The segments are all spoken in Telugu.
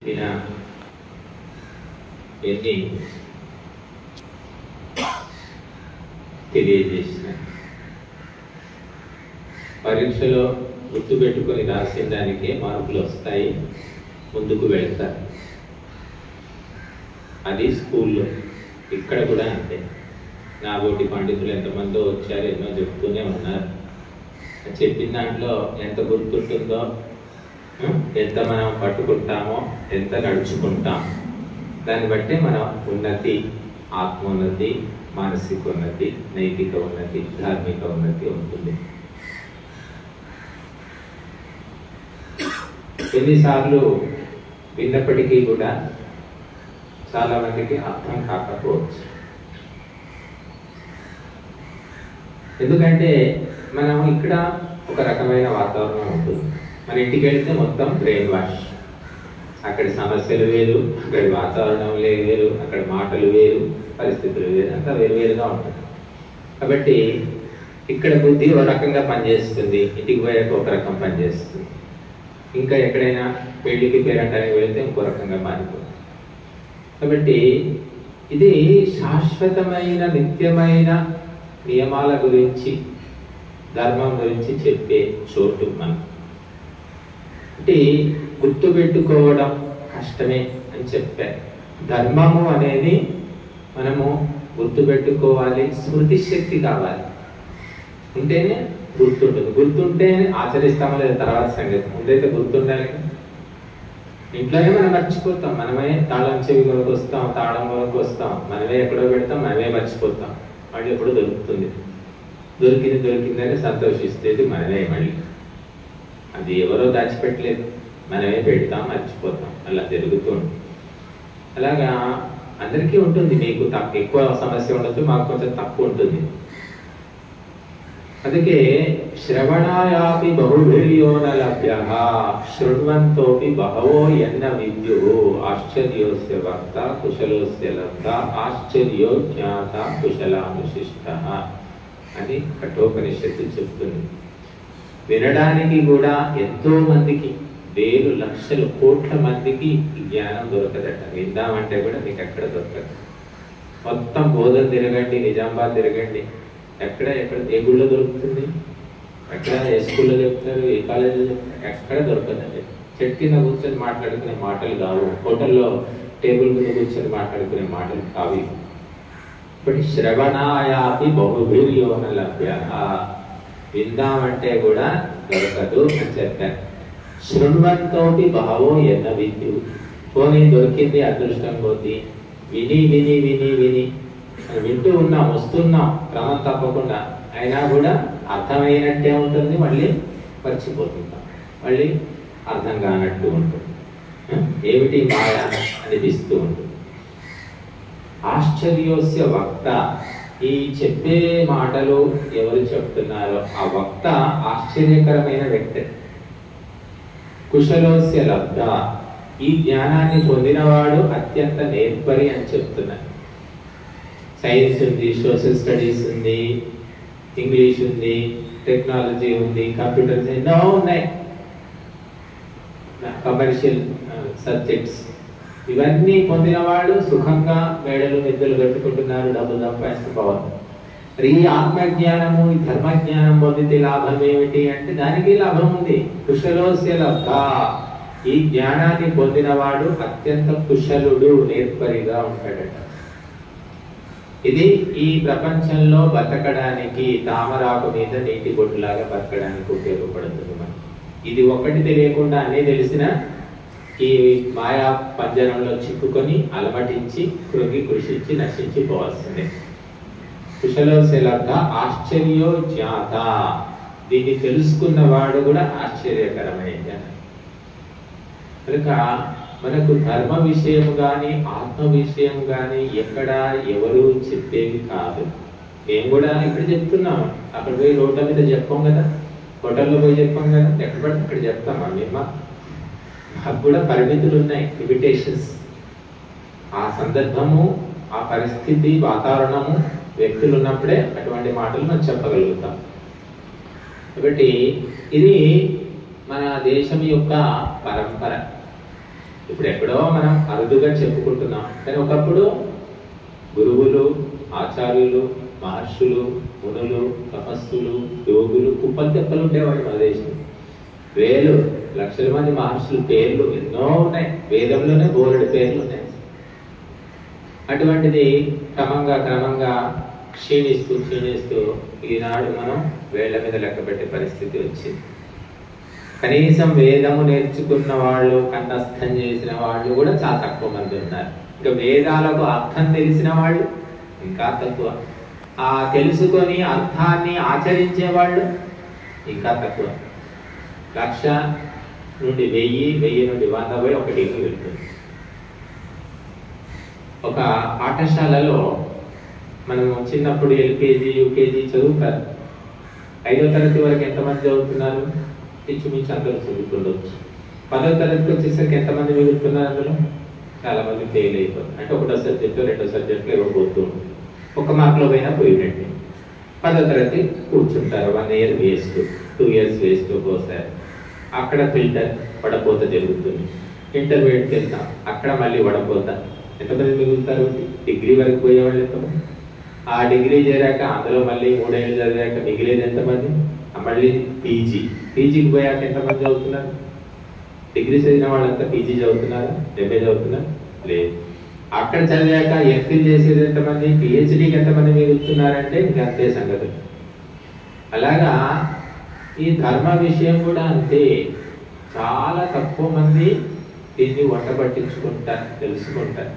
ఈయన ఎన్ని తెలియజేసిన పరీక్షలో గుర్తుపెట్టుకొని రాసిన దానికే మార్కులు వస్తాయి ముందుకు వెళ్తారు అది స్కూల్లో ఇక్కడ కూడా అంతే నాబోటి పండితులు ఎంతమందో వచ్చారు ఎన్నో చెప్తూనే ఉన్నారు చెప్పిన దాంట్లో ఎంత గుర్తుంటుందో ఆ, ఎంత మనం పట్టుకుంటామో ఎంత నడుచుకుంటాం దాన్ని బట్టి మన ఉన్నతి ఆత్మోన్నతి మానసిక ఉన్నతి నైతిక ఉన్నతి ధార్మిక ఉన్నతి ఉంటుంది ఎన్నిసార్లు విన్నప్పటికీ కూడా చాలా మందికి అర్థం కాకపోవచ్చు ఎందుకంటే మనం ఇక్కడ ఒక రకమైన వాతావరణం ఉంటుంది మన ఇంటికి వెళ్తే మొత్తం బ్రెయిన్ వాష్ అక్కడ సమస్యలు వేరు అక్కడ వాతావరణం లే- వేరు అక్కడ మాటలు వేరు పరిస్థితులు వేరు అంతా వేరు వేరుగా ఉంటుంది కాబట్టి ఇక్కడ బుద్ధి ఒక రకంగా పనిచేస్తుంది ఇంటికి పోయాక ఒక రకం పనిచేస్తుంది ఇంకా ఎక్కడైనా పెళ్లికి పేరంటానికి వెళితే ఇంకో రకంగా మారిపోతుంది కాబట్టి ఇది శాశ్వతమైన నిత్యమైన నియమాల గురించి ధర్మం గురించి చెప్పే చోటు మనం అంటే గుర్తుపెట్టుకోవడం కష్టమే అని చెప్పారు ధర్మము అనేది మనము గుర్తుపెట్టుకోవాలి స్మృతి శక్తి కావాలి ఉంటేనే గుర్తుంటుంది గుర్తుంటే ఆచరిస్తామో లేదా తర్వాత సంగతి ముందైతే గుర్తుండాలి కదా. ఇంట్లోనే మనం మర్చిపోతాం మనమే తాళం చెవి కొరకు వస్తాం తాళం కొరకు వస్తాం మనమే ఎక్కడో పెడతాం మనమే మర్చిపోతాం మళ్ళీ ఎప్పుడు దొరుకుతుంది దొరికింది దొరికిందని సంతోషిస్తేది మనమే మళ్ళీ అది ఎవరో దాచిపెట్టలేదు మనమే పెడతాం మర్చిపోతాం అలా జరుగుతుంది అలాగా అందరికీ ఉంటుంది మీకు తక్కువ ఎక్కువ సమస్య ఉండదు మాకు కొంచెం తక్కువ ఉంటుంది అందుకే శ్రవణాయాపి బహుభిర్యో న లభ్య శృణ్వంతోపి బహవో ఎన్న విద్యు ఆశ్చర్యోస్య వక్త కుశలోస్య లబ్ధ ఆశ్చర్యో జ్ఞాత కుశలానుశిష్ట అని కఠోపనిషత్తు చెప్తుంది వినడానికి కూడా ఎంతో మందికి వేలు లక్షలు కోట్ల మందికి ఈ జ్ఞానం దొరకదట విందామంటే కూడా మీకు ఎక్కడ దొరకదు మొత్తం బోధన తిరగండి నిజామాబాద్ తిరగండి ఎక్కడ ఎక్కడ ఏ గుళ్ళో దొరుకుతుంది ఎక్కడ ఏ స్కూల్లో చెప్తారు ఏ కాలేజీలో చెప్తారు ఎక్కడ దొరకదండి చెట్టు కింద కూర్చొని మాట్లాడుకునే మాటలు కావు హోటల్లో టేబుల్ మీద కూర్చొని మాట్లాడుకునే మాటలు కావు ఇవి. ఇప్పుడు శ్రవణాయాపి బహుభిర్యోన లభ్య విందామంటే కూడా దొరకదు అని చెప్పారు శృణ్వంతోటి భావో ఎన్న విద్యు పోనీ దొరికింది అదృష్టం కొద్ది విని విని విని విని మనం వింటూ ఉన్నాం వస్తున్నాం క్రమం తప్పకుండా అయినా కూడా అర్థమైనట్టే ఉంటుంది మళ్ళీ మర్చిపోతుంటాం మళ్ళీ అర్థం కానట్టు ఉంటుంది ఆ? ఏమిటి మాయ అనిపిస్తూ ఉంటుంది ఆశ్చర్యోస్య వక్త ఈ చెప్పే మాటలు ఎవరు చెప్తున్నారో ఆ వక్త ఆశ్చర్యకరమైన వ్యక్తి కుశలోస్య లబ్ధ ఈ జ్ఞానాన్ని పొందినవాడు అత్యంత నేర్పరి అని చెప్తున్నారు సైన్స్ ఉంది సోషల్ స్టడీస్ ఉంది ఇంగ్లీష్ ఉంది టెక్నాలజీ ఉంది కంప్యూటర్స్ ఎన్నో ఉన్నాయి కమర్షియల్ సబ్జెక్ట్స్ ఇవన్నీ పొందిన వాళ్ళు సుఖంగా మేడలు నిద్రలు కట్టుకుంటున్నారు డబ్బు సంపాదించుకోవాలి మరి ఈ ఆత్మజ్ఞానము ఈ ధర్మజ్ఞానం పొందితే లాభం ఏమిటి అంటే దానికి లాభం ఉంది కుశలోస్య లబ్ధ ఈ జ్ఞానాన్ని పొందినవాడు అత్యంత కుశలుడు నేర్పరిగా ఉంటాడట ఇది ఈ ప్రపంచంలో బతకడానికి తామరాకు మీద నీటి బొట్టులాగా బతకడానికి ఉపయోగపడుతుంది మనకి ఇది ఒక్కటి తెలియకుండా అన్నీ తెలిసిన ఈ మాయా పంజరంలో చిక్కుకొని అలమటించి కృంగి కృషించి నశించి పోవాల్సిందే కుశలో శలభ ఆశ్చర్యో జ్ఞాత దీన్ని తెలుసుకున్నవాడు కూడా ఆశ్చర్యకరమైన కనుక మనకు ధర్మ విషయం కానీ ఆత్మ విషయం కానీ ఎక్కడ ఎవరు చెప్పేవి కాదు మేము కూడా ఇక్కడ చెప్తున్నాం అక్కడ పోయి రోడ్ల మీద చెప్పాం కదా హోటల్లో పోయి చెప్పాం కదా ఎక్కడ పడితే అక్కడ చెప్తామా మేము మాకు కూడా పరిమితులు ఉన్నాయి లిమిటేషన్స్ ఆ సందర్భము ఆ పరిస్థితి వాతావరణము వ్యక్తులు ఉన్నప్పుడే అటువంటి మాటలు మనం చెప్పగలుగుతాం కాబట్టి ఇది మన దేశం యొక్క పరంపర ఇప్పుడు ఎక్కడో మనం అరుదుగా చెప్పుకుంటున్నాం కానీ ఒకప్పుడు గురువులు ఆచార్యులు మహర్షులు మునులు తపస్సులు యోగులు కుప్పలు తెప్పలు ఉండేవాళ్ళు మన దేశం వేలు లక్షల మంది మహర్షుల పేర్లు ఎన్నో ఉన్నాయి వేదంలోనే బోలెడు పేర్లు ఉన్నాయి అటువంటిది క్రమంగా క్రమంగా క్షీణిస్తూ క్షీణిస్తూ ఈనాడు మనం వేళ్ల మీద లెక్క పెట్టే పరిస్థితి వచ్చింది కనీసం వేదము నేర్చుకున్న వాళ్ళు కంఠస్థం చేసిన వాళ్ళు కూడా చాలా తక్కువ మంది ఉన్నారు ఇంకా వేదాలకు అర్థం తెలిసిన వాళ్ళు ఇంకా తక్కువ ఆ తెలుసుకొని అర్థాన్ని ఆచరించే వాళ్ళు ఇంకా తక్కువ లక్ష నుండి వెయ్యి వెయ్యి నుండి వంద పోయి ఒక డిగ్రీ వెళ్తుంది ఒక పాఠశాలలో మనం చిన్నప్పుడు ఎల్కేజీ యూకేజీ చదువుతారు ఐదో తరగతి వరకు ఎంతమంది చదువుతున్నారు ఇంచుమించు అందరూ చదువుతుండొచ్చు పదో తరగతికి వచ్చేసరికి ఎంతమంది మిగులుతున్నారు అందులో చాలా మంది ఫెయిల్ అయిపోతారు అంటే ఒకటో సబ్జెక్టు రెండో సబ్జెక్టులు ఇవ్వబోతూ ఉంటుంది ఒక మార్కులో పోయినా పోయినట్టు పదో తరగతి కూర్చుంటారు one year waste two years waste ఒక్కోసారి అక్కడ ఫిల్టర్ వడపోత జరుగుతుంది ఇంటర్మీడియట్కి వెళ్తాం అక్కడ మళ్ళీ వడపోత ఎంతమంది మిగులుతారు డిగ్రీ వరకు పోయేవాళ్ళు ఎంతమంది ఆ డిగ్రీ చేరాక అందులో మళ్ళీ మూడేళ్ళు చదివాక మిగిలేది ఎంతమంది ఆ మళ్ళీ పీజీ పీజీకి పోయాక ఎంతమంది చదువుతున్నారు డిగ్రీ చదివిన వాళ్ళంతా పీజీ చదువుతున్నారా ఎంఏ చదువుతున్నారు లేదు అక్కడ చదివాక ఎంఫిల్ చేసేది ఎంతమంది పిహెచ్డీకి ఎంతమంది మిగులుతున్నారంటే ఇంకా అంతే సంగతి అలాగా ఈ ధర్మ విషయం కూడా అంతే చాలా తక్కువ మంది దీన్ని వంట పట్టించుకుంటారు తెలుసుకుంటారు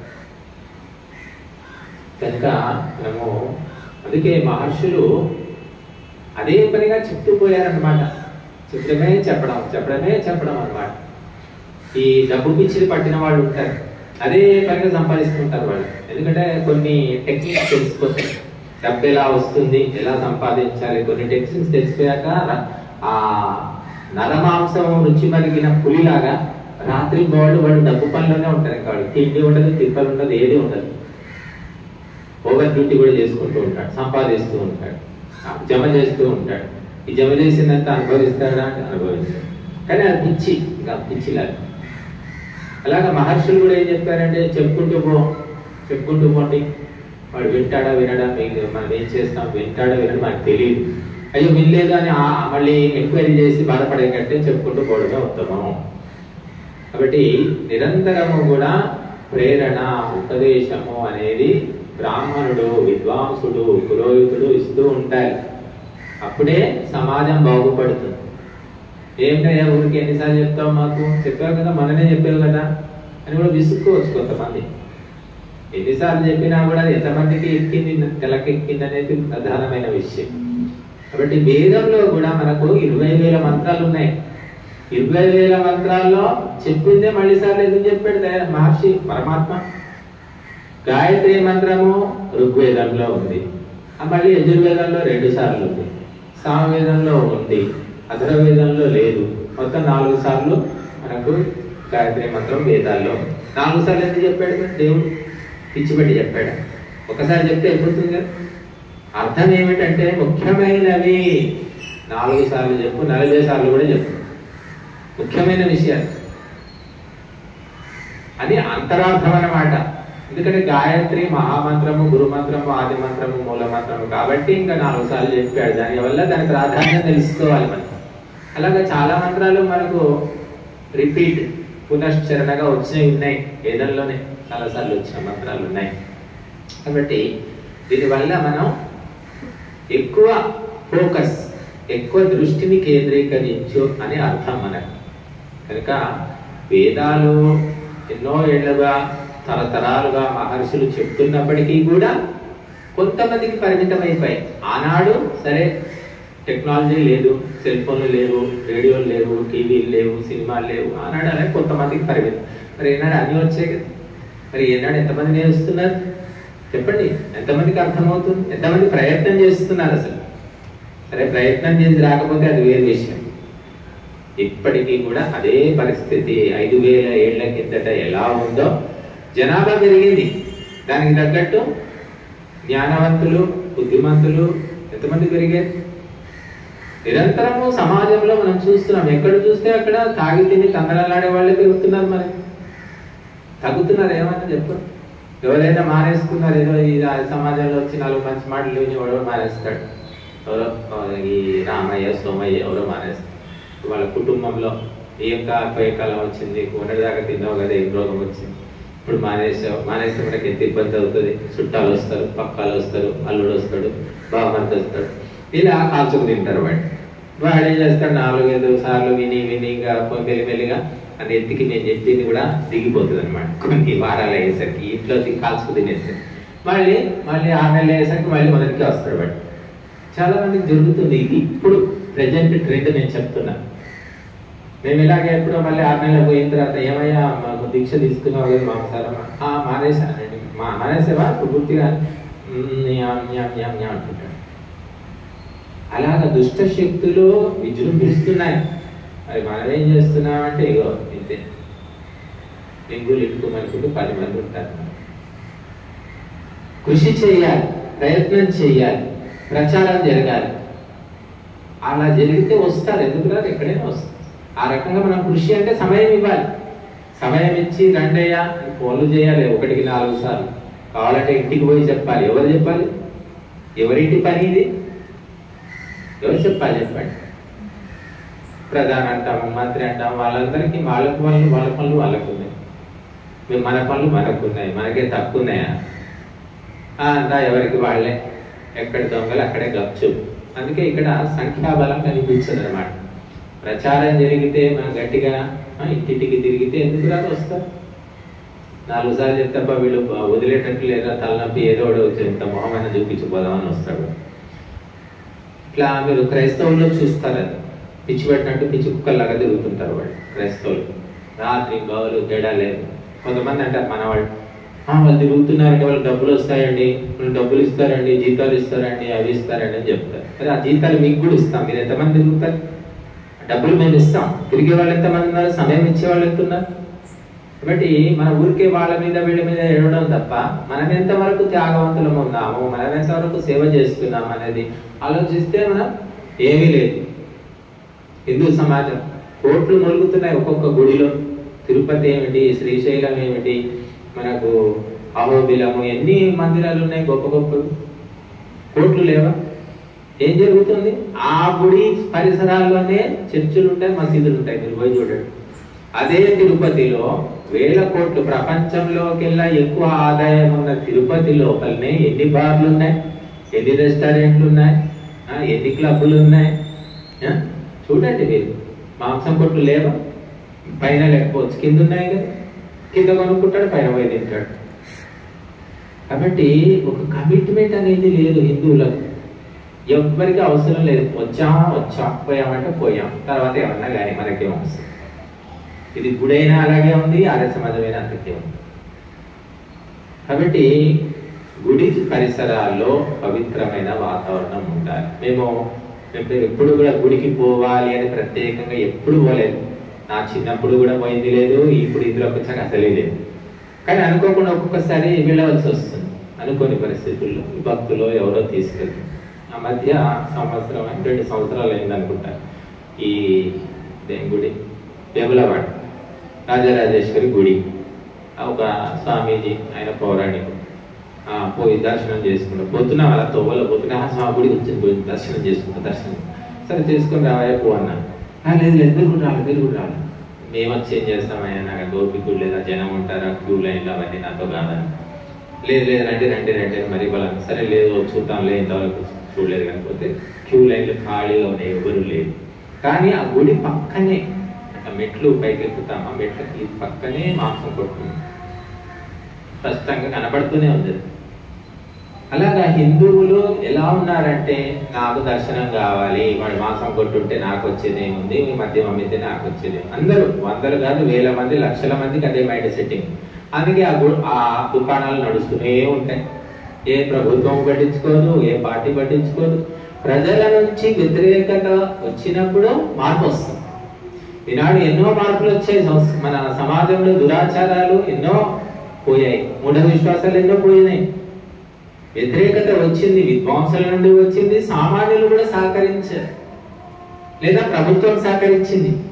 కనుక మనము అందుకే మహర్షులు అదే పనిగా చెప్తూ పోయారన్నమాట చెప్పడమే చెప్పడం చెప్పడమే చెప్పడం అన్నమాట ఈ డబ్బు పిచ్చిని పట్టిన వాళ్ళు ఉంటారు అదే పనిగా సంపాదిస్తుంటారు వాళ్ళు ఎందుకంటే కొన్ని టెక్నిక్స్ తెలిసిపోతాయి డబ్బు ఎలా వస్తుంది ఎలా సంపాదించాలి కొన్ని టెక్నిక్స్ తెలిసిపోయాక ఆ నరమాంసం రుచి మరిగిన పులిలాగా రాత్రి వాళ్ళు వాళ్ళు డబ్బు పనిలోనే ఉంటారు ఇంకా వాళ్ళు తిండి ఉండదు తిప్పలు ఉండదు ఏది ఉండదు ఓవర్ డ్యూటీ కూడా చేసుకుంటూ ఉంటాడు సంపాదిస్తూ ఉంటాడు ఆ, జమ చేస్తూ ఉంటాడు ఈ జమ చేసిందంతా అనుభవిస్తాడా అంటే అనుభవించాడు కానీ అది పిచ్చి ఇంకా పిచ్చిలాగా అలాగా మహర్షులు కూడా ఏం చెప్పారంటే చెప్పుకుంటూ పో చెప్పుకుంటూ పోండి వాడు వింటాడా వినడా మీకు మనం ఏం చేస్తాం వింటాడా వినడం మనకు తెలియదు అయ్యో వినలేదు అని ఆ- మళ్ళీ ఎంక్వైరీ చేసి బాధపడే కంటే చెప్పుకుంటూ పోవడమే ఉత్తమం కాబట్టి నిరంతరము కూడా ప్రేరణ ఉపదేశము అనేది బ్రాహ్మణుడు విద్వాంసుడు పురోహితుడు ఇస్తూ ఉంటారు అప్పుడే సమాజం బాగుపడుతుంది ఏమిటయ్యా ఊరికి ఎన్నిసార్లు చెప్తావు మాకు చెప్పావు కదా మననే చెప్పావు కదా అని కూడా విసుక్కోవచ్చు కొంతమంది ఎన్నిసార్లు చెప్పినా కూడా అది ఎంతమందికి ఎక్కింది తెలకెక్కింది అనేది ప్రధానమైన విషయం కాబట్టి వేదంలో కూడా మనకు ఇరవై వేల మంత్రాలు ఉన్నాయి ఇరవై వేల మంత్రాల్లో చెప్పిందే మళ్ళీ సార్లు ఎందుకు చెప్పాడు దయ- మహర్షి పరమాత్మ గాయత్రి మంత్రము ఋగ్వేదంలో ఉంది ఆ మళ్ళీ యజుర్వేదంలో రెండు సార్లు ఉంది సామవేదంలో ఉంది అధర్వేదంలో లేదు మొత్తం నాలుగు సార్లు మనకు గాయత్రి మంత్రం వేదాల్లో ఉంది. నాలుగు సార్లు ఎందుకు చెప్పాడు మరి దేవుడు పిచ్చిపెట్టి చెప్పాడు ఒకసారి చెప్తే అయిపోతుంది కదా అర్థం ఏమిటంటే ముఖ్యమైనవి నాలుగు సార్లు చెప్పు నలభై సార్లు కూడా చెప్పు ముఖ్యమైన విషయాలు అని అంతరార్థం అన్నమాట ఎందుకంటే గాయత్రి మహామంత్రము గురుమంత్రము ఆది మంత్రము మూల మంత్రము కాబట్టి ఇంకా నాలుగు సార్లు చెప్పాడు దాని వల్ల దాని ప్రాధాన్యం తెలుసుకోవాలి మనం అలాగే చాలా మంత్రాలు మనకు రిపీట్ పునశ్చరణగా వచ్చినవి ఉన్నాయి వేదంలోనే చాలాసార్లు వచ్చిన మంత్రాలు ఉన్నాయి కాబట్టి దీనివల్ల మనం ఎక్కువ ఫోకస్ ఎక్కువ దృష్టిని కేంద్రీకరించు అని అర్థం మనకు కనుక వేదాలు ఎన్నో ఏళ్లుగా తరతరాలుగా మహర్షులు చెప్తున్నప్పటికీ కూడా కొంతమందికి పరిమితం అయిపోయాయి ఆనాడు సరే టెక్నాలజీ లేదు సెల్ ఫోన్లు లేవు రేడియోలు లేవు టీవీలు లేవు సినిమాలు లేవు ఆనాడు అలాగే కొంతమందికి పరిమితం మరి ఈనాడు అన్నీ వచ్చాయి కదా మరి ఈనాడు ఎంతమంది నేర్చుతున్నారు చెప్పండి ఎంతమందికి అర్థమవుతుంది ఎంతమంది ప్రయత్నం చేస్తున్నారు అసలు సరే ప్రయత్నం చేసి రాకపోతే అది వేరే విషయం ఇప్పటికీ కూడా అదే పరిస్థితి ఐదు వేల ఏళ్ల కిందట ఎలా ఉందో జనాభా పెరిగింది దానికి తగ్గట్టు జ్ఞానవంతులు బుద్ధిమంతులు ఎంతమంది పెరిగారు నిరంతరము సమాజంలో మనం చూస్తున్నాం ఎక్కడ చూస్తే అక్కడ తాగి తిని తందనాలాడే వాళ్ళే పెరుగుతున్నారు మరి తగ్గుతున్నారు ఏమన్నా చెప్పు ఎవరైనా మానేసుకున్నారు ఏదో ఈ రా- సమాజంలో వచ్చి నాలుగు మంచి మాటలు లేని ఎవరో మానేస్తాడు ఎవరో ఆ, ఈ రామయ్య సోమయ్య ఎవరో మానేస్తాడు వాళ్ళ కుటుంబంలో ఏం కాకపోయే కాలం వచ్చింది ఉన్నదాకా తిన్నావు కదా ఏం రోగం వచ్చింది ఇప్పుడు మానేసావు మానేస్తే మనకి ఎంత ఇబ్బంది అవుతుంది చుట్టాలు వస్తారు పక్కాలు వస్తారు అల్లుడు వస్తాడు బావమర్ది వస్తాడు ఇలా కాల్చుకు తింటారు వాడు వాడు ఏం చేస్తాడు నాలుగైదు సార్లు విని విని ఇంకా మెల్లి మెల్లిగా అది ఎత్తికి నేను చెప్పింది కూడా దిగిపోతుంది అనమాట కొన్ని వారాలు అయ్యేసరికి ఇంట్లో ది- కాల్చుకు తినేసరికి మళ్ళీ మళ్ళీ ఆరు నెలలు అయ్యేసరికి మళ్ళీ మొదటికి వస్తాడు వాడు చాలా మందికి జరుగుతుంది ఇది ఇప్పుడు ప్రజెంట్ ట్రెండ్ నేను చెప్తున్నా మేము ఇలాగే ఎప్పుడో మళ్ళీ ఆరు నెలలు పోయిన తర్వాత ఏమయ్యా మాకు దీక్ష తీసుకున్నావు కదా మాంసారం ఆ మానేశానండి మా మానేసేవా ఇప్పుడు పూర్తిగా "మ్మ్, న్యామ్, న్యామ్, న్యామ్, న్యామ్" అంటుంటాడు అలాగ దుష్ట శక్తులు విజృంభిస్తున్నాయి మరి మనం ఏం చేస్తున్నామంటే ఇగో ఇంతే లింగులు ఇట్టుకోమనుకుంటూ పది మంది ఉంటారు కృషి చేయాలి ప్రయత్నం చేయాలి ప్రచారం జరగాలి అలా జరిగితే వస్తారు ఎందుకు రాదు ఎక్కడైనా వస్తారు ఆ రకంగా మనం కృషి అంటే సమయం ఇవ్వాలి సమయం ఇచ్చి రండయ్యా అని ఫోన్లు చేయాలి ఒకటికి నాలుగు సార్లు కావాలంటే ఇంటికి పోయి చెప్పాలి ఎవరు చెప్పాలి ఎవరింటి పని ఇది ఎవరు చెప్పాలి చెప్పండి ప్రధాన అంటాము మంత్రి అంటాము వాళ్ళందరికీ వాళ్ళ పనులు వాళ్ళ పనులు వాళ్ళకు ఉన్నాయి మేము మన పనులు మనకు ఉన్నాయి మనకే తక్కువ ఉన్నాయా ఆ, అంతా ఎవరికి వాళ్ళే ఎక్కడ దొంగలు అక్కడే గచ్చు అందుకే ఇక్కడ సంఖ్యాబలం కనిపించదు అనమాట ప్రచారం జరిగితే మనం గట్టిగా ఆ, ఇంటింటికి తిరిగితే ఎందుకు రాదు వస్తారు నాలుగు సార్లు చెప్తాపా వీళ్ళు వదిలేటట్టు లేదా తలనొప్పి ఏదో ఒకటి వచ్చి ఇంత మొహమైన చూపించిపోదామని వస్తాడు ఇట్లా మీరు క్రైస్తవుల్లో చూస్తారు అది పిచ్చి పెట్టినట్టు పిచ్చి కుక్కల్లాగా తిరుగుతుంటారు వాళ్ళు క్రైస్తవులు రాత్రి గౌలు తేడా లేదు కొంతమంది అంటారు మన వాళ్ళు "ఆ, వాళ్ళు తిరుగుతున్నారంటే వాళ్ళు డబ్బులు వస్తాయండి వాళ్ళు డబ్బులు ఇస్తారండి జీతాలు ఇస్తారండి అవి ఇస్తారండి అని చెప్తారు మరి ఆ జీతాలు మీకు కూడా ఇస్తాం మీరు ఎంతమంది తిరుగుతారు డబ్బులు మేము ఇస్తాం తిరిగే వాళ్ళు ఎంతమంది ఉన్నారు సమయం ఇచ్చే వాళ్ళు ఎంత ఉన్నారు కాబట్టి మన ఊరికే వాళ్ళ మీద వీళ్ళ మీద ఏడవడం తప్ప మనం ఎంతవరకు త్యాగవంతులం ఉన్నాము మనం ఎంతవరకు సేవ చేస్తున్నాం అనేది ఆలోచిస్తే మనం ఏమీ లేదు హిందూ సమాజం కోట్లు మొలుగుతున్నాయి ఒక్కొక్క గుడిలో తిరుపతి ఏమిటి శ్రీశైలం ఏమిటి మనకు అహోబిలము ఎన్ని మందిరాలు ఉన్నాయి గొప్ప గొప్పవి కోట్లు లేవా ఏం జరుగుతుంది ఆ గుడి పరిసరాల్లోనే చర్చిలు ఉంటాయి మసీదులు ఉంటాయి మీరు పోయి చూడండి అదే తిరుపతిలో వేల కోట్లు ప్రపంచంలోకెల్లా ఎక్కువ ఆదాయం ఉన్న తిరుపతి లోపలనే ఎన్ని బార్లు ఉన్నాయి ఎన్ని రెస్టారెంట్లు ఉన్నాయి ఆ, ఎన్ని క్లబ్బులు ఉన్నాయి ఆ, చూడండి మీరు మాంసం కొట్లు లేవా పైన లేకపోవచ్చు కింద ఉన్నాయి కదా కింద కొనుక్కుంటాడు పైన పోయి తింటాడు కాబట్టి ఒక కమిట్మెంట్ అనేది లేదు హిందువులకు ఎవ్వరికి అవసరం లేదు వచ్చామా వచ్చాం పోయామంటే పోయాం తర్వాత ఏమన్నా కానీ మనకేం అవసరం ఇది గుడైనా అలాగే ఉంది ఆర్య సమాజమైనా అంతకే ఉంది కాబట్టి గుడి పరిసరాల్లో పవిత్రమైన వాతావరణం ఉండాలి మేము మేము ఎప్పుడు కూడా గుడికి పోవాలి అని ప్రత్యేకంగా ఎప్పుడు పోలేదు నా చిన్నప్పుడు కూడా పోయింది లేదు ఇప్పుడు ఇందులోకి వచ్చాక అసలే లేదు కానీ అనుకోకుండా ఒక్కొక్కసారి వెళ్ళవలసి వస్తుంది అనుకోని పరిస్థితుల్లో ఈ భక్తులు ఎవరో తీసుకెళ్తారు ఆ మధ్య సంవత్సరం రెండు సంవత్సరాలు అయింది అనుకుంటా ఈ దేని గుడి వేములవాడ రాజరాజేశ్వరి గుడి ఆ ఒక స్వామీజీ ఆయన పౌరాణికుడు ఆ, పోయి దర్శనం చేసుకుంటాం పొద్దున అలా తొవ్వలో పొద్దున ఆ స్వామి గుడికి వచ్చింది పోయి దర్శనం చేసుకుంటా దర్శనం సరే చేసుకుని రావయ్య పో అన్నా "ఆ, లేదు లేదు మీరు కూడా రావాలి మీరు కూడా రావాలి మేము వచ్చి ఏం చేస్తామయ్యా నాకు గోపికుడు లేదా జనం ఉంటారా క్యూ లైన్లు అవన్నీ నాతో కాదని లేదు లేదు రండి రండి రండి అని మరి బలం సరే లేదు చూద్దాంలే ఇంతవరకు చూడలేదు కాకపోతే క్యూ లైన్లు ఖాళీగా ఉన్నాయి ఎవరు లేదు కానీ ఆ గుడి పక్కనే ఆ మెట్లు పైకి ఎక్కుతాం ఆ మెట్లకి పక్కనే మాంసం కొట్టుంది స్పష్టంగా కనబడుతూనే ఉంది అలాగా హిందువులు ఎలా ఉన్నారంటే నాకు దర్శనం కావాలి వాడు మాంసం కొట్టుంటే నాకు వచ్చేది ఏముంది మీ మద్యం అమ్మితే నాకు వచ్చేది అందరూ వందలు కాదు వేల మంది లక్షల మందికి అదే మైండ్ సెట్టింగ్ అందుకే ఆ గు- ఆ దుకాణాలు నడుస్తూనే ఉంటాయి ఏ ప్రభుత్వం పట్టించుకోదు ఏ పార్టీ పట్టించుకోదు ప్రజల నుంచి వ్యతిరేకత వచ్చినప్పుడు మార్పు వస్తుంది ఈనాడు ఎన్నో మార్పులు వచ్చాయి సంస్- మన సమాజంలో దురాచారాలు ఎన్నో పోయాయి మూఢ విశ్వాసాలు ఎన్నో పోయినాయి వ్యతిరేకత వచ్చింది విద్వాంసుల నుండి వచ్చింది సామాన్యులు కూడా సహకరించారు లేదా ప్రభుత్వం సహకరించింది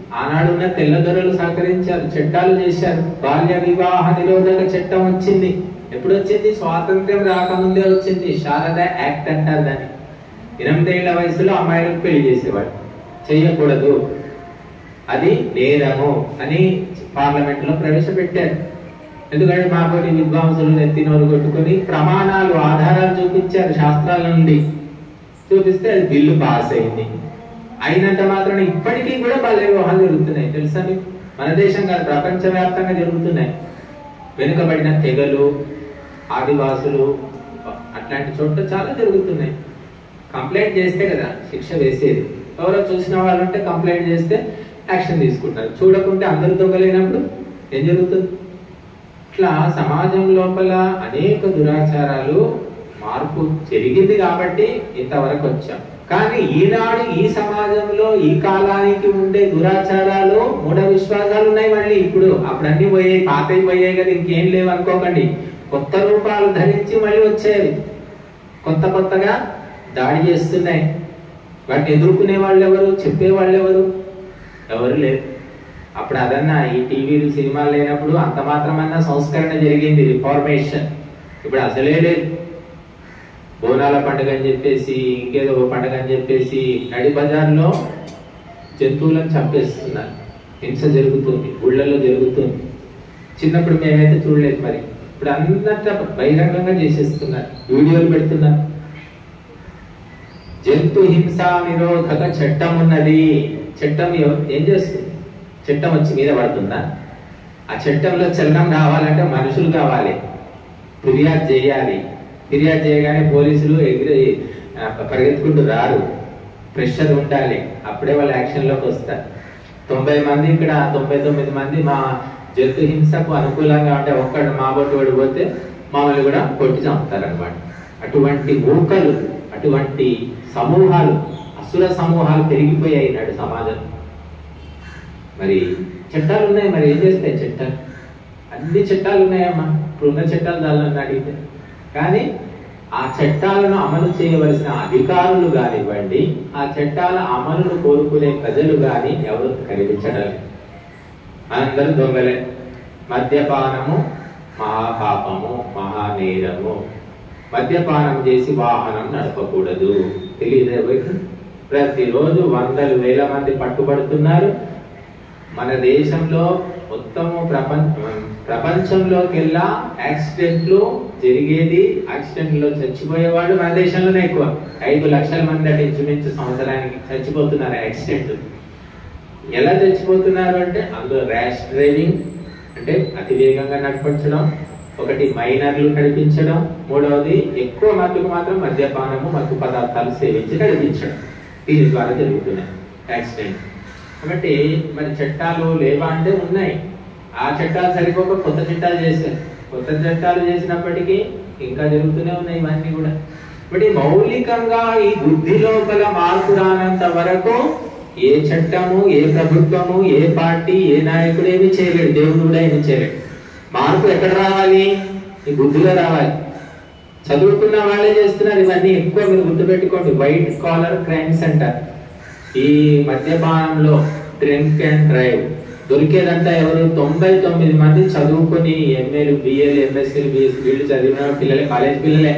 ఆనాడు ఉన్న తెల్లదొరలు సహకరించారు చట్టాలు చేశారు బాల్య వివాహ నిరోధక చట్టం వచ్చింది ఎప్పుడు వచ్చింది స్వాతంత్ర్యం రాకముందే వచ్చింది శారద యాక్ట్ అంటారు దాన్ని ఎనిమిదేళ్ల వయసులో అమ్మాయిలకు పెళ్లి చేసేవాడు చెయ్యకూడదు అది నేరము అని పార్లమెంట్ లో ప్రవేశపెట్టారు ఎందుకంటే మాబోటి విద్వాంసులు నెత్తినోరు కొట్టుకొని ప్రమాణాలు ఆధారాలు చూపించారు శాస్త్రాల నుండి చూపిస్తే అది బిల్లు పాస్ అయింది అయినంత మాత్రం ఇప్పటికీ కూడా బాల్య వివాహాలు జరుగుతున్నాయి తెలుసా మీకు మన దేశం కాదు ప్రపంచవ్యాప్తంగా జరుగుతున్నాయి వెనుకబడిన తెగలు ఆదివాసులు అట్లాంటి చోట్ల చాలా జరుగుతున్నాయి కంప్లైంట్ చేస్తే కదా శిక్ష వేసేది ఎవరో చూసిన వాళ్ళు ఉంటే కంప్లైంట్ చేస్తే యాక్షన్ తీసుకుంటారు చూడకుంటే అందరు దొంగలేనప్పుడు ఏం జరుగుతుంది ఇట్లా సమాజం లోపల అనేక దురాచారాలు మార్పు జరిగింది కాబట్టి ఇంతవరకు వచ్చాం కానీ ఈనాడు ఈ సమాజంలో ఈ కాలానికి ఉండే దురాచారాలు మూఢ విశ్వాసాలు ఉన్నాయి మళ్ళీ ఇప్పుడు అప్పుడు అన్ని పోయాయి పాతవి పోయాయి కదా ఇంకేం లేవు అనుకోకండి కొత్త రూపాలు ధరించి మళ్ళీ వచ్చేవి కొత్త కొత్తగా దాడి చేస్తున్నాయి వాటిని ఎదుర్కొనే వాళ్ళు ఎవరు చెప్పే వాళ్ళు ఎవరు ఎవరు లేరు అప్పుడు అదన్నా ఈ టీవీలు సినిమాలు లేనప్పుడు అంత మాత్రమన్నా సంస్కరణ జరిగింది రిఫార్మేషన్ ఇప్పుడు అసలే లేదు బోనాల పండుగ అని చెప్పేసి ఇంకేదో ఒక పండుగ అని చెప్పేసి నడి బజార్లో జంతువులను చంపేస్తున్నారు హింస జరుగుతుంది ఊళ్ళలో జరుగుతుంది చిన్నప్పుడు మేమైతే చూడలేదు మరి ఇప్పుడు అందట బహిరంగంగా చేసేస్తున్నారు వీడియోలు పెడుతున్నారు జంతు హింస నిరోధక చట్టం ఉన్నది చట్టం ఎవ- ఏం చేస్తుంది చట్టం వచ్చి మీద పడుతుందా ఆ చట్టంలో చలనం రావాలంటే మనుషులు కావాలి ఫిర్యాదు చేయాలి ఫిర్యాదు చేయగానే పోలీసులు ఎగిరి ఆ, పరిగెత్తుకుంటూ రారు ప్రెషర్ ఉండాలి అప్పుడే వాళ్ళు యాక్షన్లోకి వస్తారు తొంభై మంది ఇక్కడ తొంభై తొమ్మిది మంది మా జంతు హింసకు అనుకూలంగా ఉంటే ఒక్కడు మా బొట్టు పడిపోతే మామూలు కూడా కొట్టి చంపుతారనమాట అటువంటి మూకలు అటువంటి సమూహాలు అసుర సమూహాలు పెరిగిపోయాయి నాడు సమాజం మరి చట్టాలు ఉన్నాయి మరి ఏం చేస్తాయి చట్టాలు అన్ని చట్టాలు ఉన్నాయమ్మా ఇప్పుడున్న చట్టాలు చాలని అడిగితే కానీ ఆ చట్టాలను అమలు చేయవలసిన అధికారులు కానివ్వండి ఆ చట్టాల అమలును కోరుకునే ప్రజలు కానీ ఎవరు కనిపించడం లేదు. అందరూ దొంగలే మద్యపానము మహాపాపము మహానేరము మద్యపానం చేసి వాహనం నడపకూడదు తెలియదే ప్రతిరోజు వందలు వేల మంది పట్టుబడుతున్నారు మన దేశంలో మొత్తము ప్రపంచ ప్రపంచంలోకెల్లా యాక్సిడెంట్లు జరిగేది యాక్సిడెంట్లో చచ్చిపోయేవాడు మన దేశంలోనే ఎక్కువ ఐదు లక్షల మంది అంటే ఇంచుమించు సంవత్సరానికి చచ్చిపోతున్నారు యాక్సిడెంట్ ఎలా చచ్చిపోతున్నారు అంటే అందులో ర్యాష్ డ్రైవింగ్ అంటే అతి వేగంగా నడిపించడం ఒకటి మైనర్లు నడిపించడం మూడవది ఎక్కువ మట్టుకు మాత్రం మద్యపానము మత్తు పదార్థాలు సేవించి నడిపించడం దీని ద్వారా జరుగుతున్నాయి యాక్సిడెంట్ కాబట్టి మరి చట్టాలు లేవా అంటే ఉన్నాయి ఆ చట్టాలు సరిపోక కొత్త చట్టాలు చేశారు కొత్త చట్టాలు చేసినప్పటికీ ఇంకా జరుగుతూనే ఉన్నాయి ఇవన్నీ కూడా కాబట్టి మౌలికంగా ఈ బుద్ధి లోపల మార్పు రానంత వరకు ఏ చట్టము ఏ ప్రభుత్వము ఏ పార్టీ ఏ నాయకుడు ఏమి చేయలేడు దేవుడు కూడా ఏమి చేయలేడు మార్పు ఎక్కడ రావాలి ఈ బుద్ధిలో రావాలి చదువుకున్న వాళ్ళే చేస్తున్నారు ఇవన్నీ ఎక్కువ మీరు గుర్తుపెట్టుకోండి వైట్ కాలర్ క్రైమ్స్ అంటారు ఈ మద్యపానంలో డ్రింక్ అండ్ డ్రైవ్ దొరికేదంతా ఎవరు తొంభై తొమ్మిది మంది చదువుకొని ఎంఏలు బిఏలు ఎంఎస్సీలు బిఎస్సీ వీళ్ళు చదివిన పిల్లలే కాలేజ్ పిల్లలే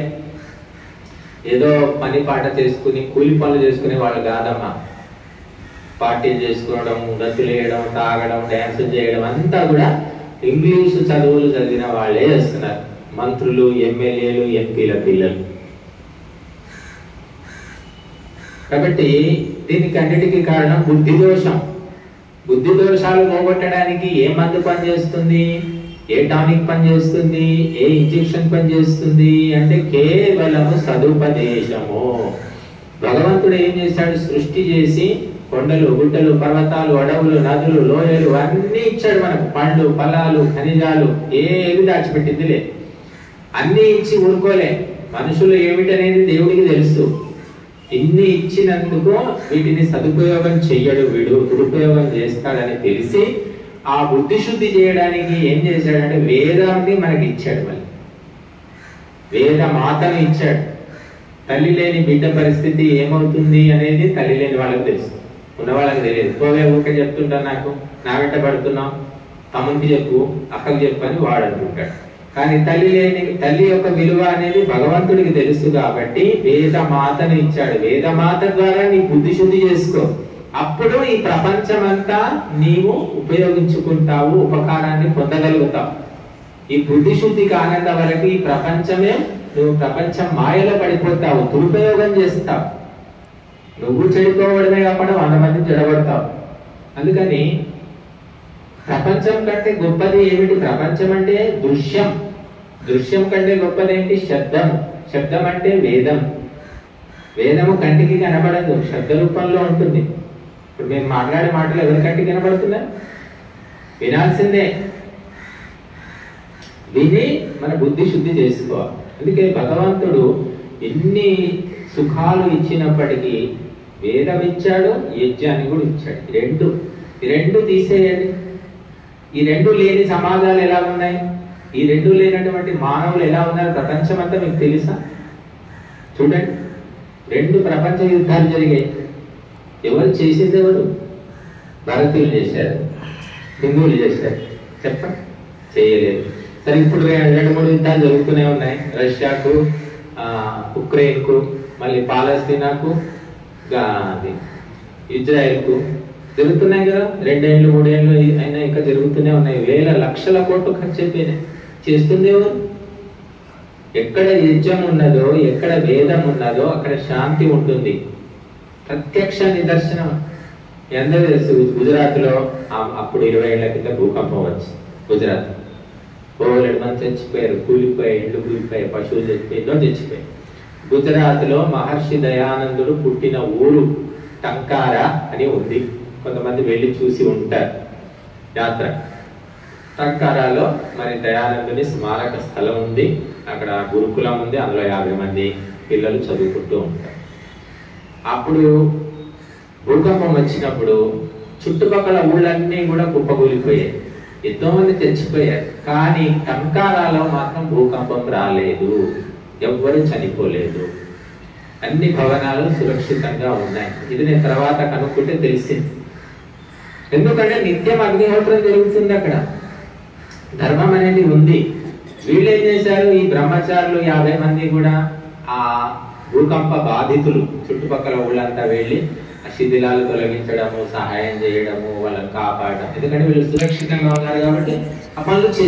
ఏదో పని పాట చేసుకుని కూలి పనులు చేసుకునే వాళ్ళు కాదమ్మా పార్టీలు చేసుకోవడం గతులు వేయడం తాగడం డ్యాన్స్ చేయడం అంతా కూడా ఇంగ్లీష్ చదువులు చదివిన వాళ్ళే చేస్తున్నారు మంత్రులు ఎమ్మెల్యేలు ఎంపీల పిల్లలు కాబట్టి దీనికి అన్నిటికీ కారణం బుద్ధి దోషం బుద్ధి దోషాలు పోగొట్టడానికి ఏ మందు పనిచేస్తుంది ఏ టానిక్ పనిచేస్తుంది ఏ ఇంజెక్షన్ పనిచేస్తుంది అంటే కేవలము సదుపదేశము భగవంతుడు ఏం చేశాడు సృష్టి చేసి కొండలు గుట్టలు పర్వతాలు అడవులు నదులు లోయలు అన్ని ఇచ్చాడు మనకు పండ్లు ఫలాలు ఖనిజాలు ఏవి దాచిపెట్టింది లే అన్ని ఇచ్చి ఊరుకోలే మనుషులు ఏమిటనేది దేవుడికి తెలుసు ఇన్ని ఇచ్చినందుకు వీటిని సదుపయోగం చెయ్యడు వీడు దురుపయోగం చేస్తాడని తెలిసి ఆ బుద్ధి శుద్ధి చేయడానికి ఏం చేశాడంటే వేదాన్ని మనకి ఇచ్చాడు మళ్ళీ వేద మాతను ఇచ్చాడు తల్లి లేని బిడ్డ పరిస్థితి ఏమవుతుంది అనేది తల్లి లేని వాళ్ళకి తెలుసు ఉన్న వాళ్ళకి తెలియదు పోవే ఊరికే చెప్తుంటా నాకు నా వెంట పడుతున్నావు తమ్మునికి చెప్పు అక్కకి చెప్పు అని వాడు అంటుంటాడు కానీ తల్లి లేని తల్లి యొక్క విలువ అనేది భగవంతుడికి తెలుసు కాబట్టి వేదమాతను ఇచ్చాడు వేదమాత ద్వారా నీ బుద్ధి శుద్ధి చేసుకో అప్పుడు ఈ ప్రపంచమంతా నీవు ఉపయోగించుకుంటావు ఉపకారాన్ని పొందగలుగుతావు ఈ బుద్ధి శుద్ధి కానంత వరకు ఈ ప్రపంచమే నువ్వు ప్రపంచం మాయలో పడిపోతావు దురుపయోగం చేస్తావు నువ్వు చెడిపోవడమే కాకుండా వంద మంది చెడగొడతావు అందుకని ప్రపంచం కంటే గొప్పది ఏమిటి ప్రపంచం అంటే దృశ్యం దృశ్యం కంటే గొప్పది ఏంటి శబ్దం శబ్దం అంటే వేదం వేదము కంటికి కనబడదు శబ్ద రూపంలో ఉంటుంది ఇప్పుడు మేము మాట్లాడే మాటలు ఎవరి కంటికి కనబడుతున్నాయి వినాల్సిందే విని మన బుద్ధి శుద్ధి చేసుకోవాలి అందుకే భగవంతుడు ఎన్ని సుఖాలు ఇచ్చినప్పటికీ వేదం ఇచ్చాడు యజ్ఞాన్ని కూడా ఇచ్చాడు ఈ రెండు ఈ రెండు తీసేయండి ఈ రెండు లేని సమాజాలు ఎలా ఉన్నాయి ఈ రెండు లేనటువంటి మానవులు ఎలా ఉన్నారు ప్రపంచం అంతా మీకు తెలుసా చూడండి రెండు ప్రపంచ యుద్ధాలు జరిగాయి ఎవరు చేసింది ఎవరు భారతీయులు చేశారు హిందువులు చేశారు చెప్పండి చేయలేదు సరే ఇప్పుడు రె- రెండు మూడు యుద్ధాలు జరుగుతూనే ఉన్నాయి రష్యాకు ఆ, ఉక్రెయిన్కు మళ్ళీ పాలస్తీనాకు గా- అది ఇజ్రాయెల్కు జరుగుతున్నాయి కదా రెండేళ్ళు మూడేళ్ళు అయినా ఇంకా జరుగుతూనే ఉన్నాయి వేల లక్షల కోట్లు ఖర్చు అయిపోయినాయి చేస్తుంది ఎవరు ఎక్కడ యజ్ఞం ఉన్నదో ఎక్కడ వేదం ఉన్నదో అక్కడ శాంతి ఉంటుంది ప్రత్యక్ష నిదర్శనం మీ అందరూ తెలుసు గుజరాత్లో ఆ- అప్పుడు ఇరవై ఏళ్ల కింద భూకంపం వచ్చి గుజరాత్ ఓవలేడు మంది చచ్చిపోయారు కూలిపోయి ఇళ్ళు కూలిపోయి పశువులు చచ్చిపోయి ఎన్నో చచ్చిపోయాయి గుజరాత్లో మహర్షి దయానందుడు పుట్టిన ఊరు టంకారా అని ఉంది కొంతమంది వెళ్ళి చూసి ఉంటారు యాత్ర టంకారాలో మరి దయానందుని స్మారక స్థలం ఉంది అక్కడ గురుకులం ఉంది అందులో యాభై మంది పిల్లలు చదువుకుంటూ ఉంటారు అప్పుడు భూకంపం వచ్చినప్పుడు చుట్టుపక్కల ఊళ్ళన్నీ కూడా కుప్పకూలిపోయాయి ఎంతో మంది తెచ్చిపోయారు కానీ టంకారాలో మాత్రం భూకంపం రాలేదు ఎవ్వరూ చనిపోలేదు అన్ని భవనాలు సురక్షితంగా ఉన్నాయి ఇది నేను తర్వాత కనుక్కుంటే తెలిసింది ఎందుకంటే నిత్యం అగ్నిహోత్రం జరుగుతుంది అక్కడ ధర్మం అనేది ఉంది వీళ్ళు ఏం చేశారు ఈ బ్రహ్మచారులు యాభై మంది కూడా ఆ భూకంప బాధితులు చుట్టుపక్కల ఊళ్ళంతా వెళ్ళి ఆ శిథిలాలు తొలగించడము సహాయం చేయడము వాళ్ళని కాపాడడం ఎందుకంటే వీళ్ళు సురక్షితంగా ఉన్నారు కాబట్టి ఆ పనులు చే-